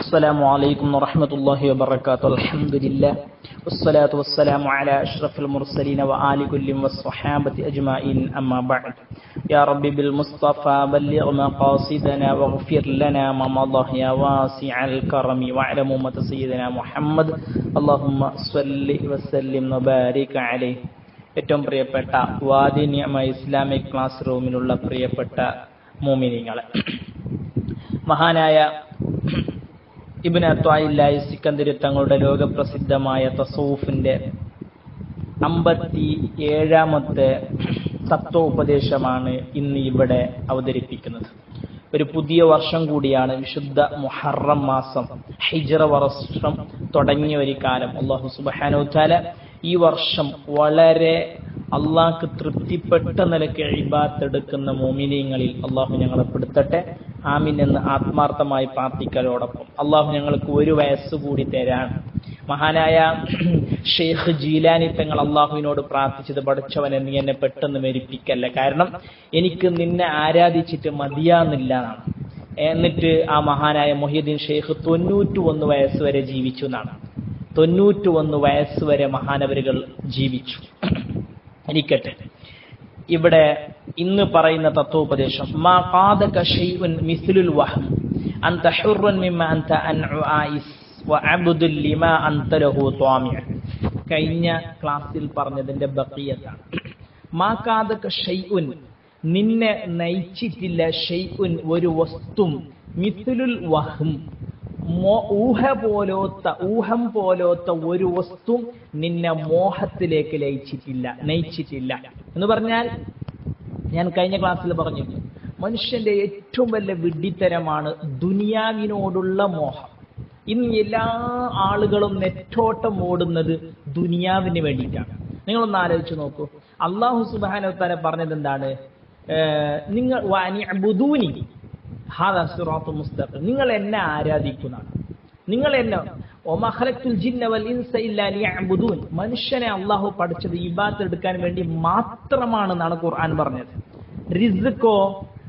السلام عليكم ورحمة الله وبركاته الحمد لله والصلاة والسلام على أشرف المرسلين وآل كل والصحابة أجمعين أما بعد يا رب بالمصطفى بلغ مقاصدنا واغفر لنا ما مضى يا واسع الكرم واعلم أمة سيدنا محمد اللهم صل وسلم وبارك عليه ഏറ്റവും പ്രിയപ്പെട്ട വാദി നിയമ ഇസ്ലാമിക് ക്ലാസ് റൂമിലുള്ള പ്രിയപ്പെട്ട മോമിനിങ്ങളെ മഹാനായ ഇബിൻ അത്വായില്ലായി സിക്കന്ദരി തങ്ങളുടെ ലോകപ്രസിദ്ധമായ തസൂഫിന്റെ അമ്പത്തി ഏഴാമത്തെ തത്വോപദേശമാണ് ഇന്ന് ഇവിടെ അവതരിപ്പിക്കുന്നത് ഒരു പുതിയ വർഷം കൂടിയാണ് വിശുദ്ധ മുഹറം മാസം ഹിജറ വർഷം തുടങ്ങിയ ഒരു കാലം അള്ളാഹു സുബാനോത്താല ഈ വർഷം വളരെ അള്ളാഹ്ക്ക് തൃപ്തിപ്പെട്ട നിലയ്ക്ക് ഇബാത്തെടുക്കുന്ന മോമിനിയങ്ങളിൽ അള്ളാഹു ഞങ്ങളെ പെടുത്തട്ടെ ആമിൻ എന്ന് ആത്മാർത്ഥമായി പ്രാർത്ഥിക്കലോടൊപ്പം അള്ളാഹു ഞങ്ങൾക്ക് ഒരു വയസ്സ് കൂടി തരാൻ മഹാനായ ഷെയ്ഖ് ജീലാനി തങ്ങൾ അള്ളാഹുവിനോട് പ്രാർത്ഥിച്ചത് പഠിച്ചവനെ നീ എന്നെ പെട്ടെന്ന് മരിപ്പിക്കല്ല കാരണം എനിക്ക് നിന്നെ ആരാധിച്ചിട്ട് മതിയാന്നില്ല എന്നാണ് എന്നിട്ട് ആ മഹാനായ മൊഹീദ്ദീൻ ഷെയ്ഖ് തൊണ്ണൂറ്റി ഒന്ന് വയസ്സ് വരെ ജീവിച്ചു എന്നാണ് തൊണ്ണൂറ്റി ഒന്ന് വയസ്സ് വരെ മഹാനവരുകൾ ജീവിച്ചു ഇരിക്കട്ടെ ഇവിടെ ഇന്ന് പറയുന്ന തത്വോപദേശം മാ ഖാദക ഷൈഉൻ മിസ്ലുൽ വഹം അൻത ഹുർറൻ മിമ്മ അൻത അൻഉ ആയിസ് വഅബ്ദുൽ ലിമാ അൻത ലഹു ത്വാമിഅ കഴിഞ്ഞ ക്ലാസ്സിൽ പറഞ്ഞതിന്റെ ബഖിയത്താണ് മാ ഖാദക ഷൈഉൻ നിന്നെ നയിച്ചിട്ടില്ല ഷൈഉൻ ഒരു വസ്തും മിസ്ലുൽ വഹം ഊഹ പോലോത്ത ഊഹം പോലോത്ത ഒരു വസ്തു നിന്നെ മോഹത്തിലേക്ക് ലയിച്ചിട്ടില്ല നയിച്ചിട്ടില്ല എന്ന് പറഞ്ഞാൽ ഞാൻ കഴിഞ്ഞ ക്ലാസ്സിൽ പറഞ്ഞു മനുഷ്യന്റെ ഏറ്റവും വലിയ വിഡ്ഢിത്തരമാണ് ദുനിയാവിനോടുള്ള മോഹം ഇന്ന് എല്ലാ ആളുകളും നെറ്റോട്ടം ഓടുന്നത് ദുനിയാവിന് വേണ്ടിയിട്ടാണ് നിങ്ങളൊന്ന് ആലോചിച്ച് നോക്കൂ അള്ളാഹു സുബാനോത്താര പറഞ്ഞത് എന്താണ് നിങ്ങൾ ബുദൂനി നിങ്ങൾ എന്നെ ആരാധിക്കുന്നതാണ് നിങ്ങൾ എന്നെ മനുഷ്യനെ അള്ളാഹു പഠിച്ചത് ഇബാത്ത് എടുക്കാൻ വേണ്ടി മാത്രമാണെന്നാണ് ഖുർആൻ പറഞ്ഞത് റിസ്ക്കോ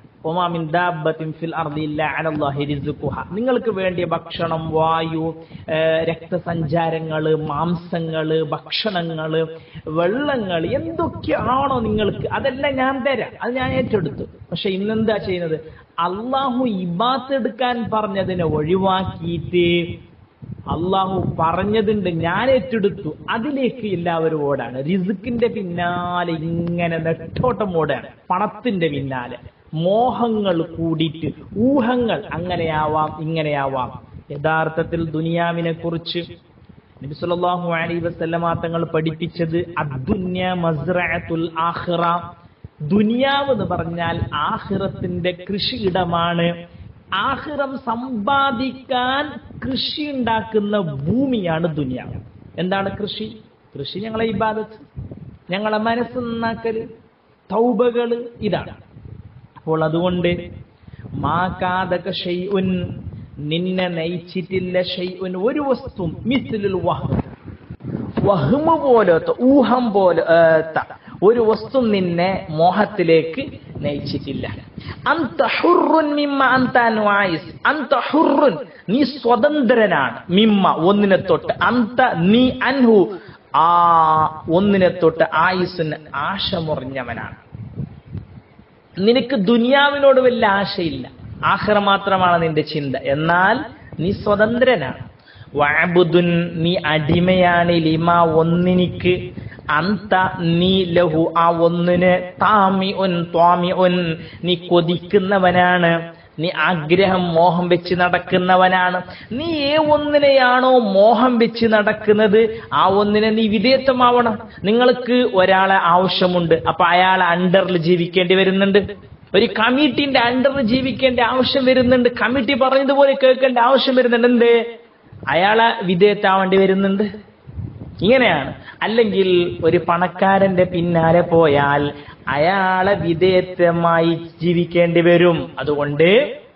നിങ്ങൾക്ക് വേണ്ടിയ ഭക്ഷണം വായു രക്തസഞ്ചാരങ്ങള് മാംസങ്ങള് ഭക്ഷണങ്ങള് വെള്ളങ്ങൾ എന്തൊക്കെയാണോ നിങ്ങൾക്ക് അതെല്ലാം ഞാൻ തരാം അത് ഞാൻ ഏറ്റെടുത്തു പക്ഷെ ഇന്നെന്താ ചെയ്യുന്നത് അള്ളാഹു ഇബാത്ത് എടുക്കാൻ പറഞ്ഞതിനെ ഒഴിവാക്കിയിട്ട് അള്ളാഹു പറഞ്ഞതുണ്ട് ഞാൻ ഏറ്റെടുത്തു അതിലേക്ക് എല്ലാവരും ഓടാണ് റിസുക്കിന്റെ പിന്നാലെ ഇങ്ങനെ നെട്ടോട്ടം ഓടാണ് പണത്തിന്റെ പിന്നാലെ മോഹങ്ങൾ കൂടിയിട്ട് ഊഹങ്ങൾ അങ്ങനെയാവാം ഇങ്ങനെയാവാം യഥാർത്ഥത്തിൽ ദുനിയാവിനെ കുറിച്ച് നബിസുല്ലാഹു അലൈ വസല്ലമ തങ്ങൾ പഠിപ്പിച്ചത് അദ്ദുന്യ മസ്റഅത്തുൽ ആഖിറ ദുനിയാവ് എന്ന് പറഞ്ഞാൽ ആഹിറത്തിന്റെ കൃഷിയിടമാണ് ആഹിറം സമ്പാദിക്കാൻ കൃഷി ഉണ്ടാക്കുന്ന ഭൂമിയാണ് ദുനിയാവ് എന്താണ് കൃഷി കൃഷി ഞങ്ങളെ ഇബാദത്ത് ഞങ്ങളെ മനസ്സ് നന്നാക്കല് തൗബകള് ഇതാണ് അപ്പോൾ അതുകൊണ്ട് മാകാതക ഷെയ്ഉൻ നിന്നെ നയിച്ചിട്ടില്ല ഷെയ്ഉൻ ഒരു വസ്തു മിസ്ലുൽ വഹ് വഹ്മ പോലത്തെ ഊഹം പോലത്തെ ഒരു വസ്തു നിന്നെ മോഹത്തിലേക്ക് നയിച്ചിട്ടില്ല നീ സ്വതന്ത്രനാണ് മിമ്മ ഒന്നിനെ തൊട്ട് അന്ത നീ അൻഹു ആ ഒന്നിനെ തൊട്ട് ആയുസിന് ആശ മുറിഞ്ഞവനാണ് നിനക്ക് ദുനിയാവിനോട് വലിയ ആശയില്ല ആഹ്റ മാത്രമാണ് നിന്റെ ചിന്ത എന്നാൽ നീ സ്വതന്ത്രനാണ് വാബുദുൻ നീ അടിമയാണ് ലിമ ഒന്നിനിക്ക് അന്ത നീ ലഹു ആ ഒന്നിന് താമി ഒൻ ത്വാമി ഒൻ നീ കൊതിക്കുന്നവനാണ് നീ ആഗ്രഹം മോഹം വെച്ച് നടക്കുന്നവനാണ് നീ ഏ ഒന്നിനെയാണോ മോഹം വെച്ച് നടക്കുന്നത് ആ ഒന്നിനെ നീ വിധേയത്വമാവണം നിങ്ങൾക്ക് ഒരാളെ ആവശ്യമുണ്ട് അപ്പൊ അയാളെ അണ്ടറിൽ ജീവിക്കേണ്ടി വരുന്നുണ്ട് ഒരു കമ്മിറ്റിന്റെ അണ്ടറിൽ ജീവിക്കേണ്ട ആവശ്യം വരുന്നുണ്ട് കമ്മിറ്റി പറഞ്ഞതുപോലെ കേൾക്കേണ്ട ആവശ്യം വരുന്നുണ്ട് എന്തേ അയാളെ വിധേയത്താവേണ്ടി വരുന്നുണ്ട് ഇങ്ങനെയാണ് അല്ലെങ്കിൽ ഒരു പണക്കാരന്റെ പിന്നാലെ പോയാൽ അയാളെ വിധേയത്വമായി ജീവിക്കേണ്ടി വരും അതുകൊണ്ട്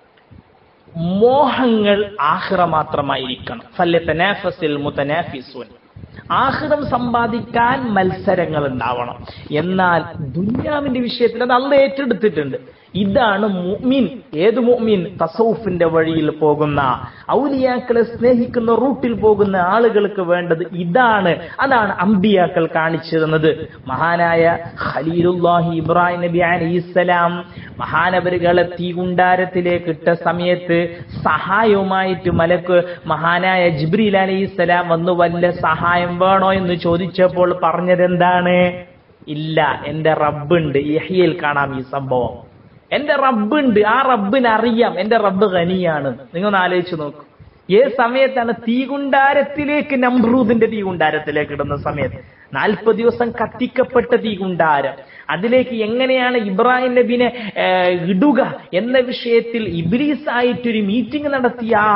മോഹങ്ങൾ ആഹ്റ മാത്രമായിരിക്കണം ഫല്യത്തനാഫസിൽ മുത്തനാഫിസുൻ ആഹ്റം സമ്പാദിക്കാൻ മത്സരങ്ങൾ ഉണ്ടാവണം എന്നാൽ ദുന്യാവിന്റെ വിഷയത്തിൽ അത് അള്ള ഏറ്റെടുത്തിട്ടുണ്ട് ഇതാണ് മുഅ്മിൻ ഏത് മുഅ്മിൻ തസൗഫിന്റെ വഴിയിൽ പോകുന്ന ഔലിയാക്കളെ സ്നേഹിക്കുന്ന റൂട്ടിൽ പോകുന്ന ആളുകൾക്ക് വേണ്ടത് ഇതാണ് അതാണ് അമ്പിയാക്കൾ കാണിച്ചു തന്നത് മഹാനായ ഖലീലുല്ലാഹി ഇബ്രാഹിം നബി അലൈഹിസ്സലാം മഹാനവരുകളെ തീകുണ്ടാരത്തിലേക്ക് ഇട്ട സമയത്ത് സഹായവുമായിട്ട് മലക്ക് മഹാനായ ജിബ്രീൽ അലൈഹിസ്സലാം വന്ന് വല്ല സഹായം വേണോ എന്ന് ചോദിച്ചപ്പോൾ പറഞ്ഞതെന്താണ് ഇല്ല എന്റെ റബ്ബുണ്ട് യഹിയിൽ കാണാം ഈ സംഭവം എന്റെ റബ്ബുണ്ട് ആ റബ്ബിന് അറിയാം എന്റെ റബ്ബ് ഖനിയാണ് നിങ്ങൾ ഒന്ന് ആലോചിച്ച് നോക്കൂ ഏത് സമയത്താണ് തീകുണ്ടാരത്തിലേക്ക് നമ്രൂദിന്റെ തീകുണ്ടാരത്തിലേക്ക് ഇടുന്ന സമയത്ത് നാൽപ്പത് ദിവസം കത്തിക്കപ്പെട്ട തീകുണ്ടാരം അതിലേക്ക് എങ്ങനെയാണ് ഇബ്രാഹിം നബിനെ ഏഹ്, ഇടുക എന്ന വിഷയത്തിൽ ഇബ്രീസ് ആയിട്ടൊരു മീറ്റിംഗ് നടത്തിയ ആ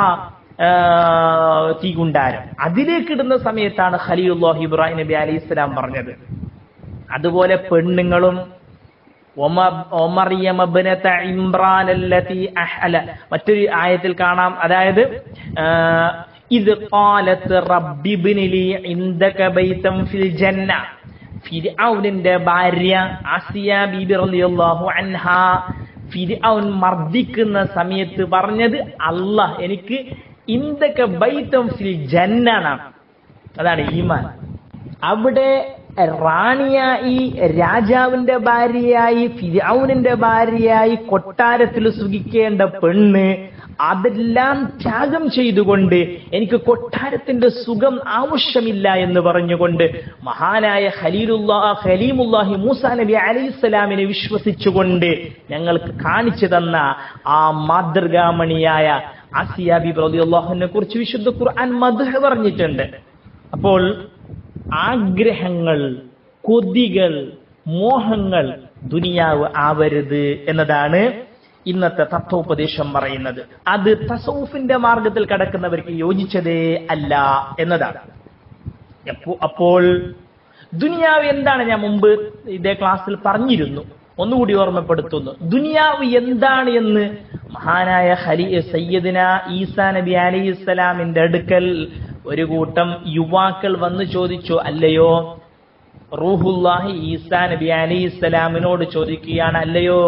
ഏഹ്, തീകുണ്ടാരം അതിലേക്ക് ഇടുന്ന സമയത്താണ് ഖലീലുല്ലാഹി ഇബ്രാഹിം നബി അലൈഹി സ്വലാം പറഞ്ഞത് അതുപോലെ പെണ്ണുങ്ങളും ഒമ- ഒമറിയം ഇബ്നത ഇമ്രാൻ അല്ലതി അഹ്ല മറ്റൊരു ആയത്തിൽ കാണാം അതായത് ആഹ്, ഇത് ഖാലത്ത് റബ്ബി ഇബ്നി ലി ഇൻദക ബൈതൻ ഫിൽ ജന്ന ഫിർഔനിന്റെ ഭാര്യ ആസിയ ബീബി റളിയല്ലാഹു അൻഹ ഫിർഔൻ മർദ്ദിക്കുന്ന സമയത്ത് പറഞ്ഞത് അല്ലാഹ് എനിക്ക് ഇന്ദക ബൈതൻ ഫിൽ ജന്ന എന്നാണ് അതാണ് ഈമാൻ അവിടെ റാണിയായി രാജാവിന്റെ ഭാര്യയായി ഫിരൗനിന്റെ ഭാര്യയായി കൊട്ടാരത്തിൽ സുഖിക്കേണ്ട പെണ്ണ് അതെല്ലാം ത്യാഗം ചെയ്തുകൊണ്ട് എനിക്ക് കൊട്ടാരത്തിന്റെ സുഖം ആവശ്യമില്ല എന്ന് പറഞ്ഞുകൊണ്ട് മഹാനായ ഖലീലുല്ലാ ഖലീമുല്ലാഹി മൂസ നബി അലൈഹിസ്സലാമിനെ വിശ്വസിച്ചുകൊണ്ട് ഞങ്ങൾക്ക് കാണിച്ചു തന്ന ആ മാതൃകാമണിയായ ആസിയ ബിബി റളിയല്ലാഹുവിനെ കുറിച്ച് വിശുദ്ധ ഖുർആൻ മദ്ഹ് പറഞ്ഞിട്ടുണ്ട് അപ്പോൾ ആഗ്രഹങ്ങൾ കൊതികൾ മോഹങ്ങൾ ദുനിയാവ് ആവരുത് എന്നതാണ് ഇന്നത്തെ തത്വോപദേശം പറയുന്നത് അത് തസൗഫിന്റെ മാർഗത്തിൽ കടക്കുന്നവർക്ക് യോജിച്ചതേ അല്ല എന്നതാണ് എപ്പോ- അപ്പോൾ ദുനിയാവ് എന്താണ് ഞാൻ മുമ്പ് ഇതേ ക്ലാസ്സിൽ പറഞ്ഞിരുന്നു ഒന്നുകൂടി ഓർമ്മപ്പെടുത്തുന്നു ദുനിയാവ് എന്താണ് എന്ന് മഹാനായ ഹരി സയ്യദിന ഈസാ നബി അലൈഹി ഇസ്ലാമിന്റെ അടുക്കൽ ഒരു കൂട്ടം യുവാക്കൾ വന്ന് ചോദിച്ചു അല്ലയോ റൂഹുല്ലാഹി ഈസാ നബി അലൈഹി ഇസ്ലാമിനോട് ചോദിക്കുകയാണ് അല്ലയോ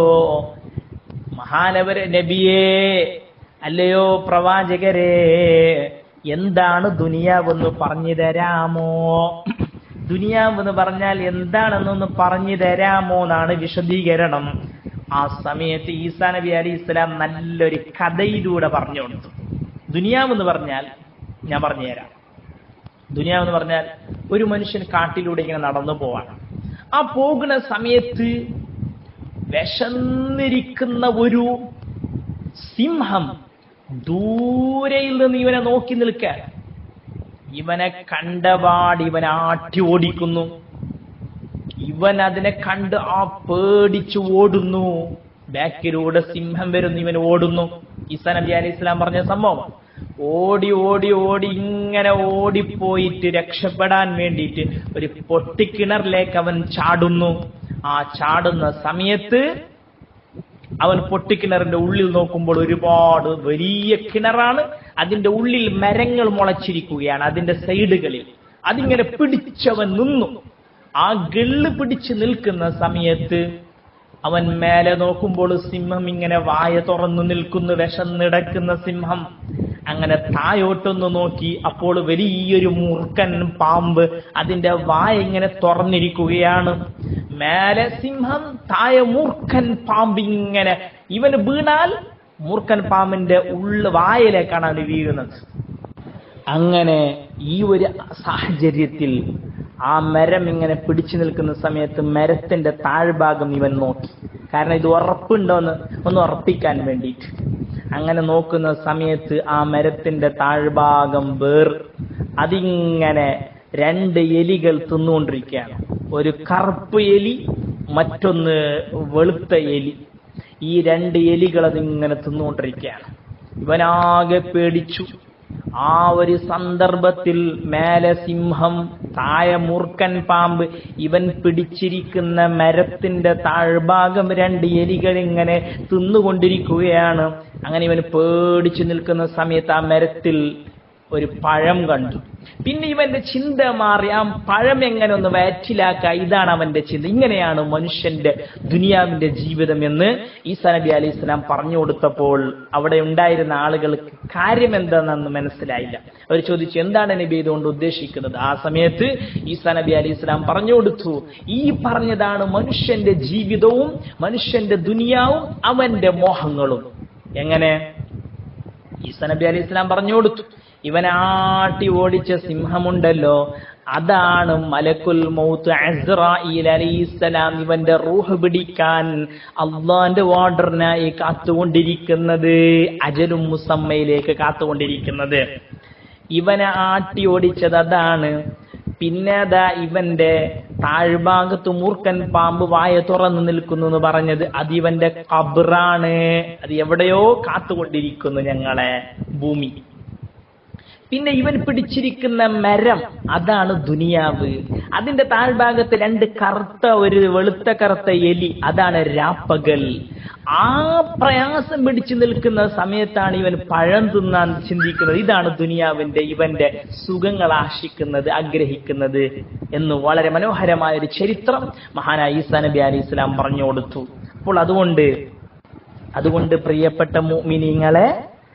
മഹാനവര നബിയേ അല്ലയോ പ്രവാചകരെ എന്താണ് ദുനിയാവെന്ന് പറഞ്ഞു തരാമോ ദുനിയാവ് എന്ന് പറഞ്ഞാൽ എന്താണെന്നൊന്ന് പറഞ്ഞു തരാമോ എന്നാണ് വിശദീകരണം ആ സമയത്ത് ഈസാ നബി അലി ഇസ്ലാം നല്ലൊരു കഥയിലൂടെ പറഞ്ഞു കൊടുത്തു ദുനിയാവ് എന്ന് പറഞ്ഞാൽ ഞാൻ പറഞ്ഞുതരാം ദുനിയാവ് എന്ന് പറഞ്ഞാൽ ഒരു മനുഷ്യൻ കാട്ടിലൂടെ ഇങ്ങനെ നടന്നു പോവാണ് ആ പോകുന്ന സമയത്ത് വിശന്നിരിക്കുന്ന ഒരു സിംഹം ദൂരയിൽ നിന്ന് ഇവനെ നോക്കി നിൽക്കാൻ ഇവനെ കണ്ടപാട് ഇവൻ ആട്ടി ഓടിക്കുന്നു ഇവൻ അതിനെ കണ്ട് ആ പേടിച്ചു ഓടുന്നു ബാക്കിലൂടെ സിംഹം വരുന്നു ഇവൻ ഓടുന്നു ഈസാ നബി അലൈഹി ഇസ്ലാം പറഞ്ഞ സംഭവം ഓടി ഓടി ഓടി ഇങ്ങനെ ഓടിപ്പോയിട്ട് രക്ഷപ്പെടാൻ വേണ്ടിയിട്ട് ഒരു പൊട്ടിക്കിണറിലേക്ക് അവൻ ചാടുന്നു ആ ചാടുന്ന സമയത്ത് അവൻ പൊട്ടിക്കിണറിന്റെ ഉള്ളിൽ നോക്കുമ്പോൾ ഒരുപാട് വലിയ കിണറാണ് അതിന്റെ ഉള്ളിൽ മരങ്ങൾ മുളച്ചിരിക്കുകയാണ് അതിന്റെ സൈഡുകളിൽ അതിങ്ങനെ പിടിച്ചവൻ നിന്നു ആ ഗള്ള് പിടിച്ച് നിൽക്കുന്ന സമയത്ത് അവൻ മേലെ നോക്കുമ്പോൾ സിംഹം ഇങ്ങനെ വായ തുറന്നു നിൽക്കുന്നു വിശന്നിടക്കുന്ന സിംഹം അങ്ങനെ തായോട്ടൊന്ന് നോക്കി അപ്പോൾ വലിയൊരു മൂർഖൻ പാമ്പ് അതിന്റെ വായ ഇങ്ങനെ തുറന്നിരിക്കുകയാണ് മേലെ സിംഹം താഴെ മൂർഖൻ പാമ്പ് ഇങ്ങനെ ഇവന് വീണാൽ മൂർഖൻ പാമ്പിന്റെ ഉള്ളു വായിലേക്കാണ് അവന് വീഴുന്നത് അങ്ങനെ ഈ ഒരു സാഹചര്യത്തിൽ ആ മരം ഇങ്ങനെ പിടിച്ചു നിൽക്കുന്ന സമയത്ത് മരത്തിന്റെ താഴ്ഭാഗം ഇവൻ നോക്കി കാരണം ഇത് ഉറപ്പുണ്ടോന്ന് ഒന്ന് ഉറപ്പിക്കാൻ വേണ്ടിയിട്ട് അങ്ങനെ നോക്കുന്ന സമയത്ത് ആ മരത്തിന്റെ താഴ്ഭാഗം വേർ അതിങ്ങനെ രണ്ട് എലികൾ തിന്നുകൊണ്ടിരിക്കുകയാണ് ഒരു കറുപ്പ് എലി മറ്റൊന്ന് വെളുത്ത എലി ഈ രണ്ട് എലികൾ അതിങ്ങനെ തിന്നുകൊണ്ടിരിക്കുകയാണ് ഇവനാകെ പേടിച്ചു ആ ഒരു സന്ദർഭത്തിൽ മേലെ സിംഹം താഴെ മൂർഖൻ പാമ്പ് ഇവൻ പിടിച്ചിരിക്കുന്ന മരത്തിന്റെ താഴ്ഭാഗം രണ്ട് എലികൾ ഇങ്ങനെ തിന്നുകൊണ്ടിരിക്കുകയാണ് അങ്ങനെ ഇവൻ പേടിച്ചു നിൽക്കുന്ന സമയത്ത് ആ മരത്തിൽ ഒരു പഴം കണ്ടു പിന്നെ ഇവന്റെ ചിന്ത മാറി ആ പഴം എങ്ങനെ ഒന്ന് വയറ്റിലാക്കുക ഇതാണ് അവന്റെ ചിന്ത ഇങ്ങനെയാണ് മനുഷ്യന്റെ ദുനിയാവിന്റെ ജീവിതം എന്ന് ഈസാ നബി അലൈഹി ഇസ്ലാം പറഞ്ഞു കൊടുത്തപ്പോൾ അവിടെ ഉണ്ടായിരുന്ന ആളുകൾക്ക് കാര്യം എന്താണെന്ന് മനസ്സിലായില്ല അവർ ചോദിച്ചു എന്താണ് നബി ഇതുകൊണ്ട് ഉദ്ദേശിക്കുന്നത് ആ സമയത്ത് ഈസാ നബി അലൈഹി ഇസ്ലാം പറഞ്ഞു കൊടുത്തു ഈ പറഞ്ഞതാണ് മനുഷ്യന്റെ ജീവിതവും മനുഷ്യന്റെ ദുനിയാവും അവന്റെ മോഹങ്ങളും എങ്ങനെ ഈസ നബി അലൈഹി ഇസ്ലാം പറഞ്ഞു കൊടുത്തു ഇവനെ ആട്ടി ഓടിച്ച സിംഹമുണ്ടല്ലോ അതാണ് മലക്കുൽ മൗത്ത് അസ്രായിൽ അലൈഹിസ്സലാം ഇവന്റെ റൂഹ് പിടിക്കാൻ അള്ളാന്റെ ഓർഡറിനായി കാത്തുകൊണ്ടിരിക്കുന്നത് അജലും മുസമ്മയിലേക്ക് കാത്തുകൊണ്ടിരിക്കുന്നത് ഇവനെ ആട്ടി ഓടിച്ചത് അതാണ് പിന്നെ അതാ ഇവന്റെ താഴ്ഭാഗത്ത് മൂർഖൻ പാമ്പ് വായ തുറന്നു നിൽക്കുന്നു എന്ന് പറഞ്ഞത് അത് ഇവന്റെ കബറാണ് അത് എവിടെയോ കാത്തുകൊണ്ടിരിക്കുന്നു ഞങ്ങളെ ഭൂമി പിന്നെ ഇവൻ പിടിച്ചിരിക്കുന്ന മരം അതാണ് ദുനിയാവ് അതിന്റെ താഴ്ഭാഗത്ത് രണ്ട് കറുത്ത ഒരു വെളുത്ത കറുത്ത എലി അതാണ് രാപ്പകൽ ആ പ്രയാസം പിടിച്ചു നിൽക്കുന്ന സമയത്താണ് ഇവൻ പഴം തിന്നാൻ ചിന്തിക്കുന്നത് ഇതാണ് ദുനിയാവിന്റെ ഇവന്റെ സുഖങ്ങൾ ആശിക്കുന്നത് ആഗ്രഹിക്കുന്നത് എന്ന് വളരെ മനോഹരമായ ഒരു ചരിത്രം മഹാനായ ഈസാ നബി അലി ഇസ്ലാം പറഞ്ഞു കൊടുത്തു അപ്പോൾ അതുകൊണ്ട് അതുകൊണ്ട് പ്രിയപ്പെട്ട മുഅ്മിനീങ്ങളെ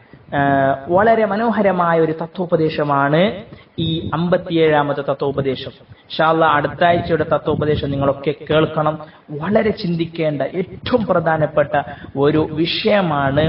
വളരെ മനോഹരമായ ഒരു തത്വോപദേശമാണ് ഈ അമ്പത്തിയേഴാമത്തെ തത്വോപദേശം ഷാല്ല അടുത്ത ആഴ്ചയുടെ തത്വോപദേശം നിങ്ങളൊക്കെ കേൾക്കണം വളരെ ചിന്തിക്കേണ്ട ഏറ്റവും പ്രധാനപ്പെട്ട ഒരു വിഷയമാണ്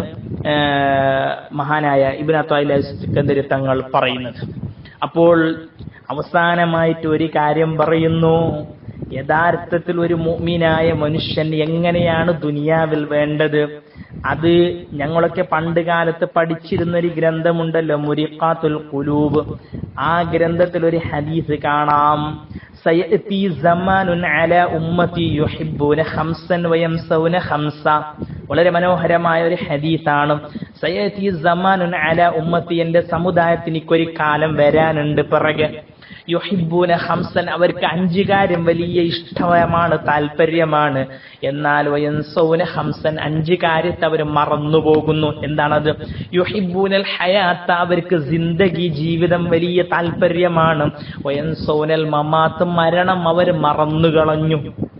മഹാനായ ഇബിനത്തായി സിക്കന്ദരി തങ്ങൾ പറയുന്നത് അപ്പോൾ അവസാനമായിട്ട് ഒരു കാര്യം പറയുന്നു യഥാർത്ഥത്തിൽ ഒരു മുഅ്മിനായ മനുഷ്യൻ എങ്ങനെയാണ് ദുനിയാവിൽ വേണ്ടത് അത് ഞങ്ങളൊക്കെ പണ്ട് കാലത്ത് പഠിച്ചിരുന്ന ഒരു ഗ്രന്ഥമുണ്ടല്ലോ മുരിഖാത്തുൽ കുലൂബ് ആ ഗ്രന്ഥത്തിൽ ഒരു ഹദീസ് കാണാം സയഅതി സമാനുൻ അല ഉമ്മത്തി യുഹിബ്ബൂന ഖംസൻ വയംസൗന ഖംസ വളരെ മനോഹരമായ ഒരു ഹദീസാണ് സയഅതി സമാനുൻ അല ഉമ്മത്തി എന്റെ സമുദായത്തിന് ഒരു കാലം വരാനുണ്ട് പിറകെ യുഹിബൂന ഹംസൻ അവർക്ക് അഞ്ചു കാര്യം വലിയ ഇഷ്ടമാണ് താല്പര്യമാണ് എന്നാൽ വയൻസൗന ഹംസൻ അഞ്ചു കാര്യത്തെ അവർ മറന്നുപോകുന്നു എന്താണത് യുഹിബൂനൽ ഹയാത്ത അവർക്ക് ജിന്ദഗി ജീവിതം വലിയ താല്പര്യമാണ് വയൻസൗനൽ മമാത്ത് മരണം അവർ മറന്നുകളഞ്ഞു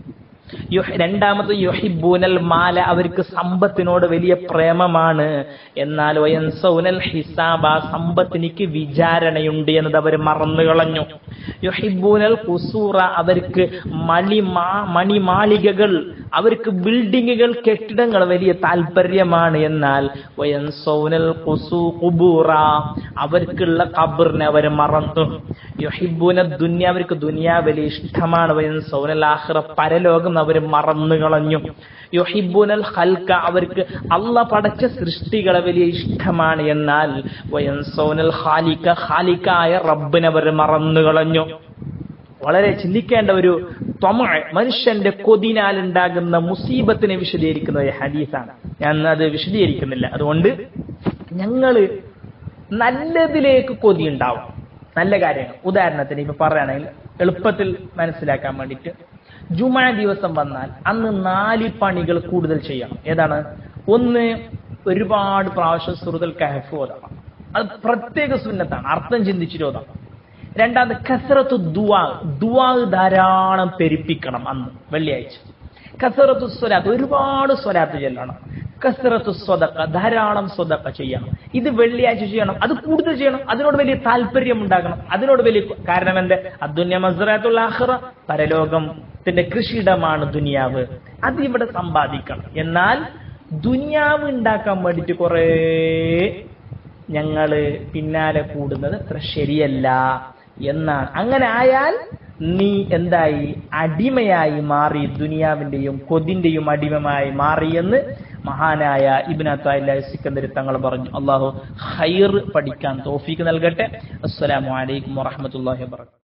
രണ്ടാമത് യുഹിബൂനൽ മാല അവർക്ക് സമ്പത്തിനോട് വലിയ പ്രേമമാണ് എന്നാൽ വയൻസൗനൽ ഹിസാബ സമ്പത്തിനിക്ക് വിചാരണയുണ്ട് എന്നത് അവർ മറന്നുകളഞ്ഞു യുഹിബൂനൽ കുസൂറ അവർക്ക് മണി മണിമാളികകൾ അവർക്ക് ബിൽഡിങ്ങുകൾ കെട്ടിടങ്ങൾ വലിയ താല്പര്യമാണ് എന്നാൽ വയൻസൗനൽ കുസു കുബൂറ അവർക്കുള്ള കബറിനെ അവർ മറന്നു യുഹിബൂന ദുന്യ അവർക്ക് ദുനിയ വലിയ ഇഷ്ടമാണ് വയൻസൗനൽ ആഹ്റ പരലോകം അവർ മറന്നു കളഞ്ഞു യുഹിബുനൽ ഹൽക്ക അവർക്ക് അള്ള പടച്ച സൃഷ്ടികളെ വലിയ ഇഷ്ടമാണ് എന്നാൽ വയൻസോനൽ ഹാലിക്ക ഹാലിക്കായ റബ്ബിനെ അവർ മറന്നു കളഞ്ഞു വളരെ ചിന്തിക്കേണ്ട ഒരു ത്വമ മനുഷ്യന്റെ കൊതിനാൽ ഉണ്ടാകുന്ന മുസീബത്തിനെ വിശദീകരിക്കുന്ന ഒരു ഹദീസാണ് ഞാൻ അത് വിശദീകരിക്കുന്നില്ല അതുകൊണ്ട് ഞങ്ങള് നല്ലതിലേക്ക് കൊതി ഉണ്ടാവും നല്ല കാര്യങ്ങൾ ഉദാഹരണത്തിന് ഇപ്പൊ പറയുകയാണെങ്കിൽ എളുപ്പത്തിൽ മനസ്സിലാക്കാൻ വേണ്ടിയിട്ട് ജുമാ ദിവസം വന്നാൽ അന്ന് നാല് പണികൾ കൂടുതൽ ചെയ്യണം ഏതാണ് ഒന്ന് ഒരുപാട് പ്രാവശ്യം സുഹൃത്തുൽ കഹഫ് ഓതാം അത് പ്രത്യേക സുന്നത്താണ് അർത്ഥം ചിന്തിച്ചിട്ട് ഓതാം രണ്ടാമത് കസറത്ത് ദുവാ ദുവാ ധാരാളം പെരുപ്പിക്കണം അന്ന് വെള്ളിയാഴ്ച കസറത്തു സ്വലാത്ത് ഒരുപാട് സ്വലാത്ത് ചെല്ലണം കസറത്തു സ്വതക്ക ധാരാളം സ്വതക്ക ചെയ്യണം ഇത് വെള്ളിയാഴ്ച ചെയ്യണം അത് കൂടുതൽ ചെയ്യണം അതിനോട് വലിയ താല്പര്യം ഉണ്ടാകണം അതിനോട് വലിയ കാരണം എന്ത് അദ്ദുന്യ മസ്റാത്തുൽ ആഖിറ പരലോകത്തിന്റെ കൃഷിയിടമാണ് ദുനിയാവ് അത് ഇവിടെ സമ്പാദിക്കണം എന്നാൽ ദുനിയാവ് ഉണ്ടാക്കാൻ വേണ്ടിയിട്ട് കുറേ ഞങ്ങള് പിന്നാലെ കൂടുന്നത് അത്ര ശരിയല്ല എന്നാണ് അങ്ങനെ ആയാൽ നീ എന്തായി അടിമയായി മാറി ദുനിയാവിന്റെയും കൊതിന്റെയും അടിമയായി മാറിയെന്ന് മഹാനായ ഇബിനത്തായ സിക്കന്ദരി തങ്ങൾ പറഞ്ഞു അള്ളാഹു ഹൈർ പഠിക്കാൻ തോഫീക്ക് നൽകട്ടെ അസ്സലാമു അലൈക്കും വറഹമത്തല്ലാഹി വാബർക്കാത്തു